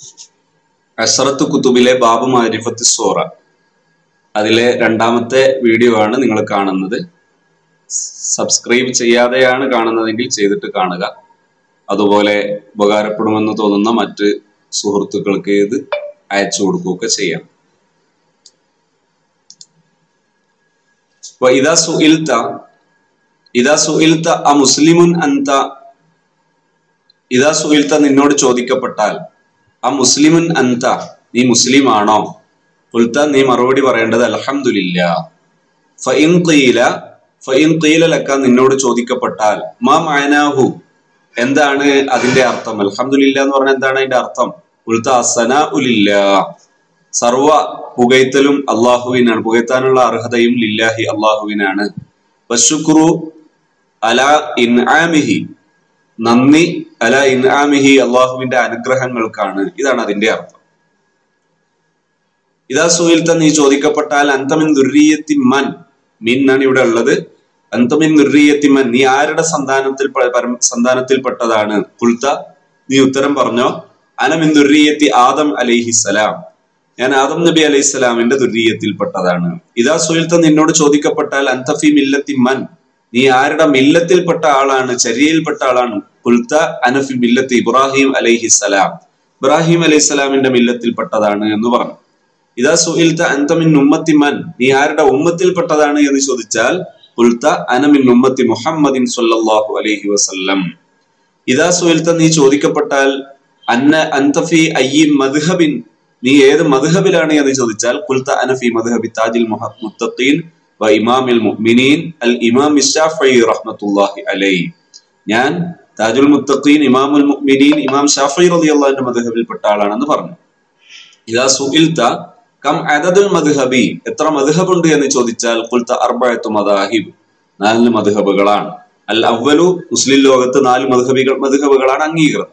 അസറത്ത് കുത്തുബിലെ ബാബു മാരിഫത്ത് സോറ അതിലെ രണ്ടാമത്തെ വീഡിയോ ആണ് നിങ്ങൾ കാണുന്നത് സബ്സ്ക്രൈബ് ചെയ്യാതെയാണ് കാണുന്നതെങ്കിൽ ചെയ്തിട്ട് കാണുക അതുപോലെ ഉപകാരപ്പെടുമെന്ന് തോന്നുന്ന മറ്റ് സുഹൃത്തുക്കൾക്ക് ഇത് അയച്ചു കൊടുക്കുകയൊക്കെ ചെയ്യാം ഇതാ സുഇൽത്ത ഇതാ സുഇൽത്ത അ മുസ്ലിമുൻ അന്ത ഇതാ സുഇൽത്ത നിന്നോട് ചോദിക്കപ്പെട്ടാൽ ആ മുസ്ലിമുൻ അന്ത നീ മുസ്ലിം ആണോ കുൽത്ത നീ മറുപടി പറയേണ്ടത് അലഹമില്ല ഫഇൻ ഖീല ഫഇൻ ഖീല ലക്ക നിന്നോട് ചോദിക്കപ്പെട്ടാൽ മാ മാനാഹു എന്താണ് അതിന്റെ അർത്ഥം അൽഹംദുലില്ല എന്ന് പറഞ്ഞാൽ എന്താണ് അതിന്റെ അർത്ഥം കുൽത്ത അസന ഉലില്ല സർവ പുകയ്ത്തലും അള്ളാഹുവിനാണ് പുകയ്ത്താനുള്ള അർഹതയും ലില്ലാഹി അള്ളാഹുവിനാണ് വശുക്രു അല ഇൻആമിഹി നന്ദി അല ഇൻആമിഹി അള്ളാഹുവിന്റെ അനുഗ്രഹങ്ങൾക്കാണ് ഇതാണ് അതിന്റെ അർത്ഥം ഇതാ സുഹിൽത്ത നീ ചോദിക്കപ്പെട്ടാൽ അന്തമിൻ ദുർരീയത്തി മൻ മിൻ ആണ് ഇവിടെ ഉള്ളത് അന്തമിൻ ദുർരീയത്തി മൻ നീ ആരുടെ സന്താനത്തിൽ സന്താനത്തിൽപ്പെട്ടതാണ് കുൽത്ത നീ ഉത്തരം പറഞ്ഞോ അനമിൻ ദുർരീയത്തി ആദം അലൈഹിസലാം ഞാൻ ആദം നബി അലൈഹി സ്വലാമിന്റെ ദുർരീയത്തിൽപ്പെട്ടതാണ് ഇതാ സുഹിൽത്ത നിന്നോട് ചോദിക്കപ്പെട്ടാൽ അന്തഫി മില്ലത്തി മൻ നീ ആരുടെ മില്ലത്തിൽപ്പെട്ട ആളാണ് ചര്യയിൽപ്പെട്ട ആളാണ് കുൽത്ത അനഫി മില്ലത്ത് ഇബ്രാഹിം അലൈഹിസലാം ഇബ്രാഹിം അലൈഹി സ്വലാമിന്റെ മില്ലത്തിൽപ്പെട്ടതാണ് എന്ന് പറഞ്ഞു ഇതാ സുഹിൽത്ത അന്തമിൻ ഉമ്മത്തി മൻ നീ ആരുടെ ഉമ്മത്തിൽപ്പെട്ടതാണ് എന്ന് ചോദിച്ചാൽ കുൽത്ത അനമിൻ ഉമ്മത്തി മുഹമ്മദിൻ സല്ലല്ലാഹു അലൈഹി വസല്ലം ഇതാ സുഹിൽത്ത നീ ചോദിക്കപ്പെട്ടാൽ അന്ന അന്തഫി അയ്യി മദ്ഹബിൻ നീ ഏത് മദ്ഹബിലാണ് എന്ന് ചോദിച്ചാൽ കുൽത്ത അനഫി മദ്ഹബി താജിൽ മുത്തഖീൻ വ ഇമാമിൽ മുഅ്മിനീൻ അൽ ഇമാം ഷാഫി റഹ്മത്തുള്ളാഹി അലൈഹി ഞാൻ താജുൽ മുത്തഖീൻ ഇമാമുൽ മുഅ്മിനീൻ ഇമാം ഷാഫി റളിയല്ലാഹുവിന്റെ മദ്ഹബിൽപ്പെട്ട ആളാണെന്ന് പറഞ്ഞു ഇതാ സുഇൽത കം അദദുൽ മദ്ഹബി എത്ര മദ്ഹബ് ഉണ്ട് എന്ന് ചോദിച്ചാൽ കുൽത്ത അർബഅത്തു മദാഹിബ് നാല് മദ്ഹബുകളാണ് അൽ അവലു മുസ്ലിം ലോകത്ത് നാല് മദ്ഹബികൾ മദ്ഹബുകളാണ് അംഗീകൃതം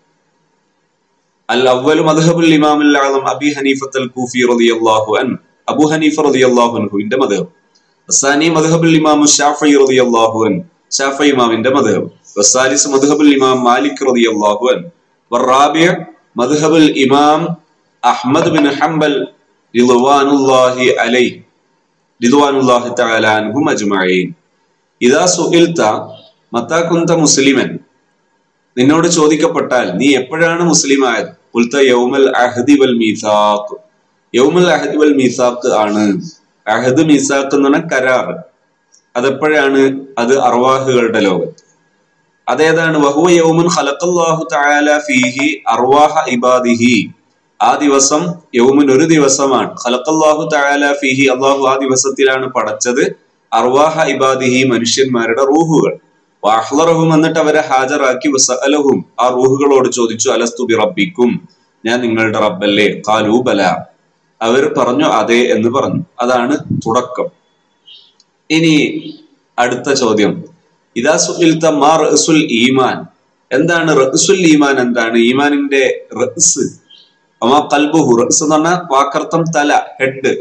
അൽ അവലു മദ്ഹബുൽ ഇമാമുൽ അഅ്ലം അബി ഹനീഫത്ത് അൽ കൂഫി റളിയല്ലാഹു അൻ അബു ഹനീഫ റളിയല്ലാഹു അൻഹുവിന്റെ മദ്ഹബ് അസാനി മദ്ഹബുൽ ഇമാം ഷാഫി റളിയല്ലാഹു അൻ ഷാഫി ഇമാമിന്റെ മദ്ഹബ് വസാലിസ് മദ്ഹബുൽ ഇമാം മാലിക് റളിയല്ലാഹു അൻ വറാബിയ മദ്ഹബുൽ ഇമാം അഹ്മദ് ബിൻ ഹംബൽ റിദ്വാനുല്ലാഹി അലൈഹി റിദ്വാനുല്ലാഹി തആല അൻഹും അജ്മഈൻ ഇദാ സുഇൽത മത്താ കുന്ത മുസ്ലിമൻ നിന്നോട് ചോദിക്കപ്പെട്ടാൽ നീ എപ്പോഴാണ് മുസ്ലിം ആയത് കുൽത്ത യൗമൽ അഹദി വൽ മീസാഖ് യൗമൽ അഹദി വൽ മീസാഖ് ആണ് അഹദ് മീസാഖ് എന്ന് പറഞ്ഞാൽ കരാർ അതെപ്പോഴാണ് അത് അർവാഹുകളുടെ ലോകത്ത് അതേതാണ് വഹുവ യൗമുൻ ഖലഖല്ലാഹു തആല ഫീഹി അർവാഹ ഇബാദിഹി ആ ദിവസം യൗമുൻ ഒരു ദിവസമാണ് ഖലഖല്ലാഹു തആല ഫീഹി അള്ളാഹു ആ ദിവസത്തിലാണ് പടച്ചത് അർവാഹ ഇബാദിഹി മനുഷ്യന്മാരുടെ റൂഹുകൾ വാഹ്ലറഹും എന്നിട്ട് അവരെ ഹാജരാക്കി വസഅലഹും ആ റൂഹുകളോട് ചോദിച്ചു അലസ്തു ബി റബ്ബിക്കും ഞാൻ നിങ്ങളുടെ റബ്ബല്ലേ കാലു ബല അവർ പറഞ്ഞു അതെ എന്ന് പറഞ്ഞു അതാണ് തുടക്കം ഇനി അടുത്ത ചോദ്യം ഇതാ സുൽത്ത മാ റസുൽ ഈമാൻ എന്താണ് റസുൽ ഈമാൻ എന്താണ് ഈമാനിന്റെ റസ് ഒമാ കൽബുഹു റസ് എന്ന് പറഞ്ഞാൽ വാക്കർത്ഥം തല ഹെഡ്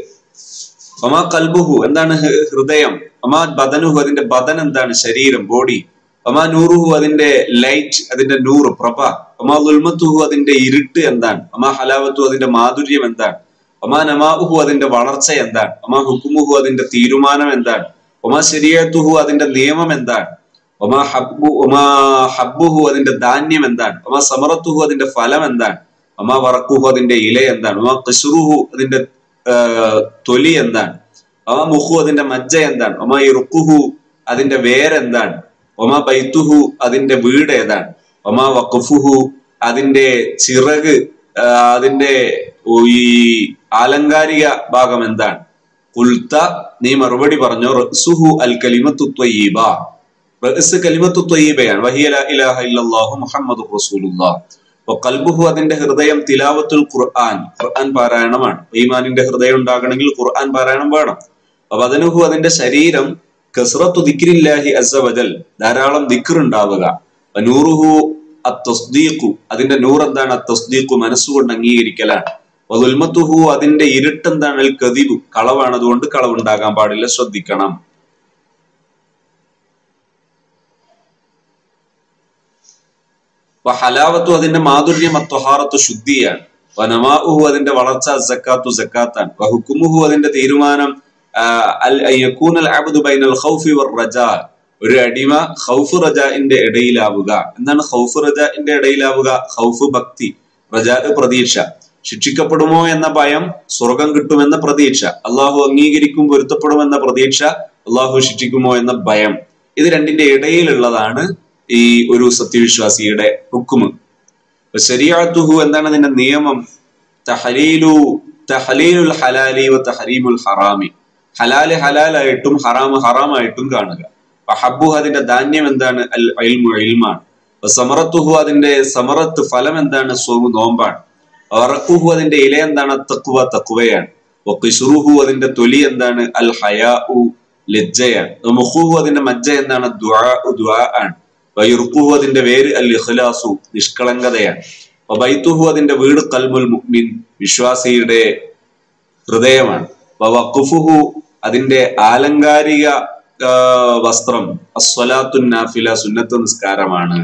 ഒമാ കൽബുഹു എന്താണ് ഹൃദയം ഒമാ ബദനുഹു അതിന്റെ ബദൻ എന്താണ് ശരീരം ബോഡി ഒമാ നൂറുഹു അതിന്റെ ലൈറ്റ് അതിന്റെ നൂറ് പ്രഭ ഒമാ ദുൽമത്തുഹു അതിന്റെ ഇരുട്ട് എന്താണ് ഒമാ ഹലാവത്തു അതിന്റെ മാധുര്യം എന്താണ് ഒമാ നമാഹു അതിന്റെ വളർച്ച എന്താണ് ഒമാ ഹുക്കുമുഹു അതിന്റെ തീരുമാനം എന്താണ് ഒമാ ശരിയത്തുഹു അതിന്റെ നിയമം എന്താണ് ഒമാ ഹബ്ബു ഒമാ ഹബ്ബുഹു അതിന്റെ ധാന്യം എന്താണ് ഒമാ സമറത്തുഹു അതിന്റെ ഫലം എന്താണ് ഒമാ വറക്കുഹു അതിന്റെ ഇല എന്താണ് ഒമാ കസുറുഹു അതിന്റെ തൊലി എന്താണ് ഒമാ മുഹു അതിന്റെ മജ്ജ എന്താണ് ഒമാ ഇറുക്കുഹു അതിന്റെ വേരെന്താണ് ഒമാ ബൈത്തുഹു അതിന്റെ വീട് ഏതാണ് ഒമാ വഖഫുഹു അതിന്റെ ചിറക് അതിന്റെ ഈ ആലങ്കാരിക ഭാഗം എന്താണ് കുൽത്ത നീ മറുപടി പറഞ്ഞു റസുഹു അൽ കലിമത്തു ത്വയ്യിബ റസ് കലിമത്തു ത്വയ്യിബയാണ് വഹിയ ലാ ഇലാഹ ഇല്ലല്ലാഹു മുഹമ്മദു റസൂലുള്ളാഹ് കൽബുഹു അതിന്റെ ഹൃദയം തിലാവത്തുൽ ഖുർആൻ ഖുർആൻ പാരായണമാണ് ഈമാനിന്റെ ഹൃദയം ഉണ്ടാകണമെങ്കിൽ ഖുർആൻ പാരായണം വേണം വദനുഹു അതിന്റെ ശരീരം കസ്റത്തു ദിക്രില്ലാഹി അസവജൽ ധാരാളം ദിക്ർ ഉണ്ടാവുക നൂറുഹു അത്തസ്ദീഖു അതിന്റെ നൂർ എന്താണ് അത്തസ്ദീഖു മനസ്സുകൊണ്ട് അംഗീകരിക്കലാണ് വദുൽമത്തുഹു അതിന്റെ ഇരുട്ട് എന്താണ് അൽ കദിബു കളവാണ് അതുകൊണ്ട് കളവുണ്ടാകാൻ പാടില്ല ശ്രദ്ധിക്കണം ഹലാവത്തു അതിന്റെ മാധുര്യം അത്വഹാറത്തു ശുദ്ധിയാണ് വനമാഉഹു അതിന്റെ വളർച്ച സക്കാത്തു സക്കാത്താണ് വഹുക്കുമുഹു അതിന്റെ തീരുമാനം ആ, അൽ യകൂനൽ അബ്ദു ബൈനൽ ഖൗഫി വർ റജാ ഒരു അടിമ ഖൗഫ് റജാഇന്റെ ഇടയിലാവുക എന്താണ് ഖൗഫ് റജാഇന്റെ ഇടയിലാവുക ഖൗഫ് ഭക്തി റജാ പ്രതീക്ഷ ശിക്ഷിക്കപ്പെടുമോ എന്ന ഭയം സ്വർഗം കിട്ടുമെന്ന പ്രതീക്ഷ അള്ളാഹു അംഗീകരിക്കും പൊരുത്തപ്പെടുമെന്ന പ്രതീക്ഷ അള്ളാഹു ശിക്ഷിക്കുമോ എന്ന ഭയം ഇത് രണ്ടിന്റെ ഇടയിലുള്ളതാണ് ഈ ഒരു സത്യവിശ്വാസിയുടെ ഹുക്കുമ് ശരിയാത്തുഹു എന്താണ് അതിന്റെ നിയമം തഹലീലു തഹലീലുൽ ഹലാലി വ തഹരീമുൽ ഹറാമി ഹലാല് ഹലാലായിട്ടും ഹറാമ് ഹറാമായിട്ടും കാണുക ഹബ്ബുഹു അതിന്റെ ധാന്യം എന്താണ് അൽ ഇൽമു ഇൽമാണ് സമറത്തുഹു അതിന്റെ സമറത്ത് ഫലം എന്താണ് സോമു നോമ്പാണ് വറക്കുഹു അതിന്റെ ഇല എന്താണ് തക്കുവ തക്കുവയാണ് വക്കിസുറുഹു അതിന്റെ തൊലി എന്താണ് അൽ ഹയാ ലജ്ജയാണ് മുഹുഹു അതിന്റെ മജ്ജ എന്താണ് ദ്വാ ദ്വാ ആണ് വയുർക്കുഹു അതിന്റെ വേര് അൽ ഇഖ്ലാസു നിഷ്കളങ്കതയാണ് വബൈത്തുഹു അതിന്റെ വീട് കൽമുൽ മുഅ്മിൻ വിശ്വാസിയുടെ ഹൃദയമാണ് വഖുഫുഹു അതിന്റെ ആലങ്കാരിക ആ, വസ്ത്രം അസ്വലാത്തു നാഫില സുന്നത്ത് നിസ്കാരമാണ്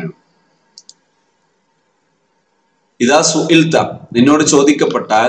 ഇതാ സുഇൽത്ത നിന്നോട് ചോദിക്കപ്പെട്ടാൽ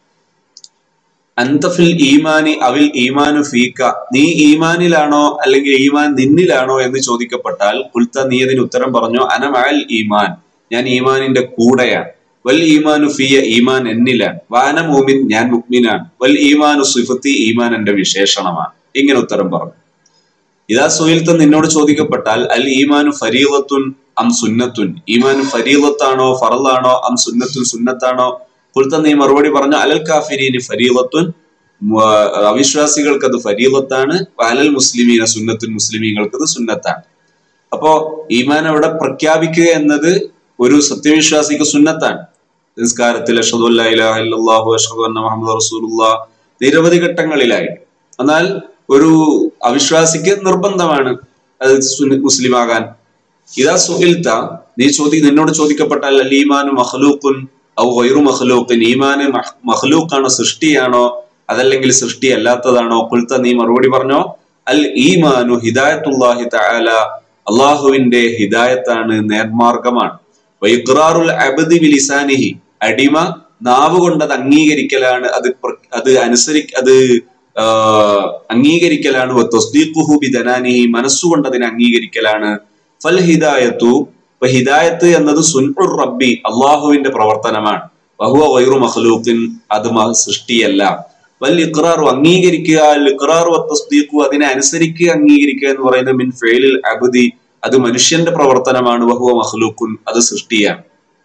അന്തഫിൽ ഈമാനി അവിൽ ഈമാനു ഫീക്ക നീ ഈമാനിലാണോ അല്ലെങ്കിൽ ഈമാൻ നിന്നിലാണോ എന്ന് ചോദിക്കപ്പെട്ടാൽ കുൽത്ത നീ അതിന് ഉത്തരം പറഞ്ഞോ അനമഅൽ ഈമാൻ ഞാൻ ഈമാനിന്റെ കൂടെയാണ് വൽ ഈമാനു ഫിയ ഈമാൻ എന്നിലാണ് വാന മൂമിൻ ഞാൻ മുക്മിനാണ് വൽ ഈമാനു സിഫത്തി ഈമാൻ എന്റെ വിശേഷണമാണ് ഇങ്ങനെ ഉത്തരം പറഞ്ഞു ഇതാ സുഹിൽത്ത് നിന്നോട് ചോദിക്കപ്പെട്ടാൽ അൽ ഈമാനു ഫരീലത്തുൻ അം സുന്നത്തുൻ ഈമാൻ ഫരീലത്താണോ ഫറലാണോ അം സുന്നത്തുൻ സുന്നത്താണോ കുൽത്ത നീ മറുപടി പറഞ്ഞു അലൽ കാഫിരീന് ഫരീലത്തുൻ മ- അവിശ്വാസികൾക്ക് അത് ഫരീലത്താണ് അലൽ മുസ്ലിമീന സുന്നത്തുൻ മുസ്ലിമീങ്ങൾക്ക് അത് സുന്നത്താണ് അപ്പോ ഈമാൻ അവിടെ പ്രഖ്യാപിക്കുക എന്നത് ഒരു സത്യവിശ്വാസിക്ക് സുന്നത്താണ് നിസ്കാരത്തിൽ അഷ്ഹദു അല്ലാ ഇലാഹ ഇല്ലല്ലാഹു അഷ്ഹദു അന്ന മുഹമ്മദ് റസൂലുള്ളാഹ് നിരവധി ഘട്ടങ്ങളിലായിട്ട് എന്നാൽ ഒരു അവിശ്വാസിക്ക് നിർബന്ധമാണ് അത് സുന്ന- മുസ്ലിം ആകാൻ ഇതാ സുഹിൽത്ത നീ ചോദി നിന്നോട് ചോദിക്കപ്പെട്ടാൽ അൽ ഈമാനു മഖ്ലൂഖുൻ ഔ ഗൈറു മഖ്ലൂഖിൻ ഈമാന് മഹ്- മഖ്ലൂഖാണോ സൃഷ്ടിയാണോ അതല്ലെങ്കിൽ സൃഷ്ടി അല്ലാത്തതാണോ കുൽത്ത നീ മറുപടി പറഞ്ഞോ അൽ ഈമാനു ഹിദായത്തുല്ലാഹി തആല അള്ളാഹുവിന്റെ ഹിദായത്താണ് നേർമാർഗമാണ് വൈഖ്റാറുൽ അബ്ദി ബിലിസാനിഹി അടിമ നാവ് കൊണ്ട് അത് അംഗീകരിക്കലാണ് അത് പ്ര- അത് അനുസരി അത് ആ, അംഗീകരിക്കലാണ് വ തസ്ദീഖുഹു ബിദനാനിഹി മനസ്സുകൊണ്ട് അതിനെ അംഗീകരിക്കലാണ് ഫൽ ഹിദായത്തു ഇപ്പൊ ഹിദായത്ത് എന്നത് സുൻഉർ റബ്ബി അള്ളാഹുവിന്റെ പ്രവർത്തനമാണ് വഹുവ ഗൈറു മഖ്ലൂഖിൻ അത് മ- സൃഷ്ടിയല്ല വൽ ഇഖ്റാറു അംഗീകരിക്കുക അൽ ഇഖ്റാറു വ തസ്ദീഖു അതിനെ അനുസരിക്കുക അംഗീകരിക്കുക എന്ന് പറയുന്നത് മിൻ ഫെയിലിൽ അബ്ദി അത് മനുഷ്യന്റെ പ്രവർത്തനമാണ് വഹുവ മഖ്ലൂഖുൻ അത് സൃഷ്ടിയാണ്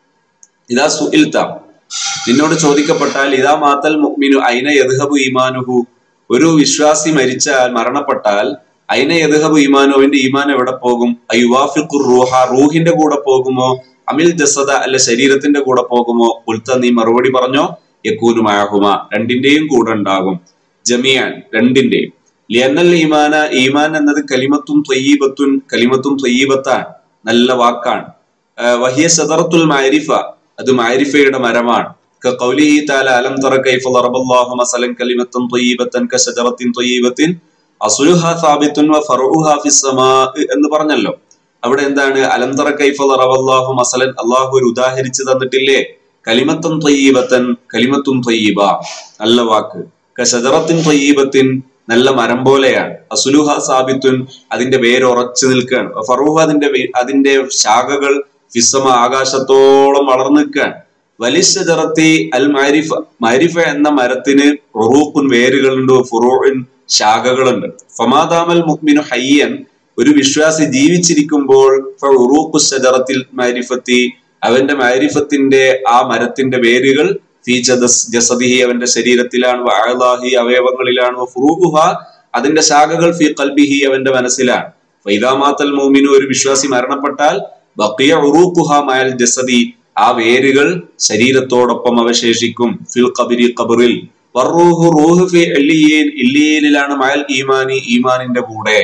ഇതാ സുഇൽത്ത നിന്നോട് ചോദിക്കപ്പെട്ടാൽ ഇതാ മാത്തൽ മുഅ്മിനു ഐന യദ്ഹബു ഈമാനുഹു ഒരു വിശ്വാസി മരിച്ചാൽ മരണപ്പെട്ടാൽ ഐന യദ്ഹബു ഈമാനു അവന്റെ ഈമാൻ എവിടെ പോകും അയുവാഫിഖു റൂഹ റൂഹിന്റെ കൂടെ പോകുമോ അമിൽ ജസദ അല്ല ശരീരത്തിന്റെ കൂടെ പോകുമോ ഉൽത്ത നീ മറുപടി പറഞ്ഞോ യക്കൂനു മാഹുമ രണ്ടിന്റെയും കൂടെ ഉണ്ടാകും ജമിയാൻ രണ്ടിന്റെയും ലിയന്നൽ ഈമാന ഈമാൻ എന്നത് കലിമത്തും ത്വയ്യീബത്തുൻ കലിമത്തും ത്വയ്യീബത്താണ് നല്ല വാക്കാണ് ആഹ് വഹിയ സദറത്തുൽ മാരിഫ അത് മാരിഫയുടെ മരമാണ് കഖൗലിഹി തആല അലം തറ കൈഫ ളറബല്ലാഹു മസലൻ കലിമത്തൻ ത്വയ്യിബത്തൻ കശജറത്തിൻ ത്വയ്യിബത്തിൻ അസ്ലുഹ സാബിത്തുൻ വ ഫർഉഹ ഫിസ് സമാ എന്ന് പറഞ്ഞല്ലോ അവിടെ എന്താണ് അലം തറ കൈഫ ളറബല്ലാഹു മസലൻ അല്ലാഹു ഒരു ഉദാഹരിച്ചു തന്നിട്ടില്ലേ കലിമത്തൻ ത്വയ്യിബത്തൻ കലിമത്തുൻ ത്വയ്യിബ നല്ല വാക്ക് കശജറത്തിൻ ത്വയ്യിബത്തിൻ നല്ല മരം പോലെയാണ് അസുലുഹ സാബിത്തുൻ അതിന്റെ വേര് ഉറച്ചു നിൽക്കുകയാണ് ഫറൂഹ അതിന്റെ വേ- അതിന്റെ ശാഖകൾ ഫിസമ ആകാശത്തോളം വളർന്നു നിൽക്കുകയാണ് വലിശജറത്തി അൽ മാരിഫ മാരിഫ എന്ന മരത്തിന് റൂഖുൻ വേരുകളുണ്ട് ഫുറൂൻ ശാഖകളുണ്ട് ഫമാദാമൽ മുഅ്മിനു ഹയ്യൻ ഒരു വിശ്വാസി ജീവിച്ചിരിക്കുമ്പോൾ ഫഉറൂഖു ശജറത്തിൽ മാരിഫത്തി അവന്റെ മാരിഫത്തിന്റെ ആ മരത്തിന്റെ വേരുകൾ ഫീ ജദസ് ജസദിഹി അവന്റെ ശരീരത്തിലാണ് വഅലാഹി അവയവങ്ങളിലാണ് വഫുറൂഹുഹ അതിന്റെ ശാഖകൾ ഫീ ഖൽബിഹി അവന്റെ മനസ്സിലാണ് ഫൈദാമാത്തൽ മൂമിനു ഒരു വിശ്വാസി മരണപ്പെട്ടാൽ ബഖിയ ഉറൂഖുഹ മയൽ ജസദി ആ വേരുകൾ ശരീരത്തോടൊപ്പം അവശേഷിക്കും ഫിൽ ഖബരി ഖബറിൽ വറൂഹു റൂഹ് ഫി ഇല്ലിയീൻ ഇല്ലിയീനിലാണ് മയൽ ഈമാനി ഈമാനിന്റെ കൂടെ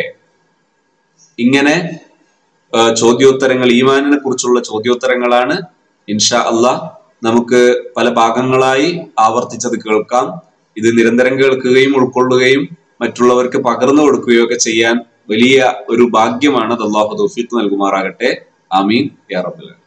ഇങ്ങനെ ആ, ചോദ്യോത്തരങ്ങൾ ഈമാനിനെ കുറിച്ചുള്ള ചോദ്യോത്തരങ്ങളാണ് ഇൻഷാ അള്ളാഹ് നമുക്ക് പല ഭാഗങ്ങളായി ആവർത്തിച്ചത് കേൾക്കാം ഇത് നിരന്തരം കേൾക്കുകയും ഉൾക്കൊള്ളുകയും മറ്റുള്ളവർക്ക് പകർന്നു കൊടുക്കുകയോ ഒക്കെ ചെയ്യാൻ വലിയ ഒരു ഭാഗ്യമാണ് അത് അള്ളാഹു തൗഫീഖ് നൽകുമാറാകട്ടെ ആമീൻ യാ റബ്ബൽ ആലമീൻ